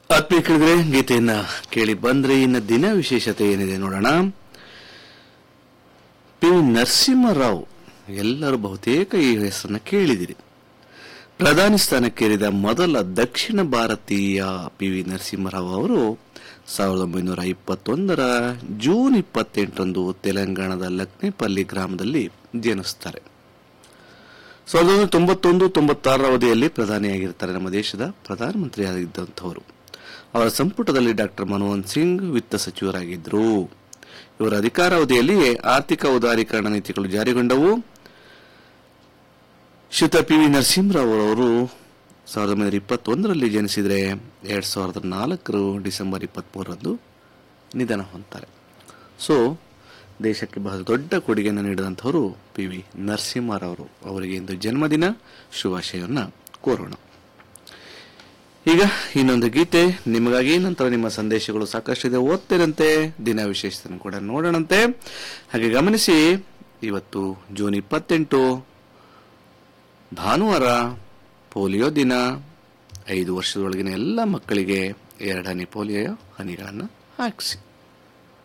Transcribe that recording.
ಆತ್ಮೀಯ ಕೇಳಿದ್ರೆ ಗೀತೆಯನ್ನ ಕೇಳಿ ಬಂದ್ರೆ ಇನ್ನ ದಿನ ವಿಶೇಷತೆ ಏನಿದೆ ನೋಡೋಣ ಪಿ ನರಸಿಂಹರಾವ್ ಎಲ್ಲರೂ ಬಹುತೇಕ ಈ ಹೆಸರನ್ನ ಕೇಳಿದಿರಿ ಪ್ರಧಾನಿ ಸ್ಥಾನಕ್ಕೇರಿದ ಮೊದಲ ದಕ್ಷಿಣ ಭಾರತೀಯ ಪಿ ವಿ ನರಸಿಂಹರಾವ್ ಅವರು ಸಾವಿರದ ಒಂಬೈನೂರ ಇಪ್ಪತ್ತೊಂದರ ಜೂನ್ ಇಪ್ಪತ್ತೆಂಟರಂದು ತೆಲಂಗಾಣದ ಲಕ್ನೇಪಲ್ಲಿ ಗ್ರಾಮದಲ್ಲಿ ಜನಿಸ್ತಾರೆ ಸಾವಿರದ ಒಂಬೈನೂರ ತೊಂಬತ್ತೊಂದು ತೊಂಬತ್ತಾರರ ಅವಧಿಯಲ್ಲಿ ಪ್ರಧಾನಿಯಾಗಿರ್ತಾರೆ ನಮ್ಮ ದೇಶದ ಪ್ರಧಾನಮಂತ್ರಿಯಾಗಿದ್ದಂಥವರು ಅವರ ಸಂಪುಟದಲ್ಲಿ ಡಾಕ್ಟರ್ ಮನಮೋಹನ್ ಸಿಂಗ್ ವಿತ್ತ ಸಚಿವರಾಗಿದ್ದರು ಇವರ ಅಧಿಕಾರಾವಧಿಯಲ್ಲಿಯೇ ಆರ್ಥಿಕ ಉದಾರೀಕರಣ ನೀತಿಗಳು ಜಾರಿಗೊಂಡವು ಶ್ರೀತ ಪಿ ವಿ ನರಸಿಂಹರಾವ್ ಅವರು ಸಾವಿರದ ಒಂಬೈನೂರ ಇಪ್ಪತ್ತೊಂದರಲ್ಲಿ ಜನಿಸಿದರೆ ಎರಡ್ ಸಾವಿರದ ನಾಲ್ಕರು ಡಿಸೆಂಬರ್ ಇಪ್ಪತ್ತ್ಮೂರರಂದು ನಿಧನ ಹೊಂದ್ತಾರೆ ಸೊ ದೇಶಕ್ಕೆ ಬಹಳ ದೊಡ್ಡ ಕೊಡುಗೆಯನ್ನು ನೀಡಿದಂಥವರು ಪಿ ವಿ ನರಸಿಂಹರವರು ಅವರಿಗೆ ಇಂದು ಜನ್ಮದಿನ ಶುಭಾಶಯವನ್ನು ಕೋರೋಣ ಈಗ ಇನ್ನೊಂದು ಗೀತೆ ನಿಮಗಾಗಿ ನಂತರ ನಿಮ್ಮ ಸಂದೇಶಗಳು ಸಾಕಷ್ಟಿದೆ ಓದ್ತಿರಂತೆ ದಿನ ವಿಶೇಷತೆಯನ್ನು ಕೂಡ ನೋಡೋಣಂತೆ ಹಾಗೆ ಗಮನಿಸಿ ಇವತ್ತು ಜೂನ್ ಇಪ್ಪತ್ತೆಂಟು ಭಾನುವಾರ ಪೋಲಿಯೋ ದಿನ ಐದು ವರ್ಷದೊಳಗಿನ ಎಲ್ಲ ಮಕ್ಕಳಿಗೆ ಎರಡನೇ ಪೋಲಿಯೋ ಹನಿಗಳನ್ನು ಹಾಕಿಸಿ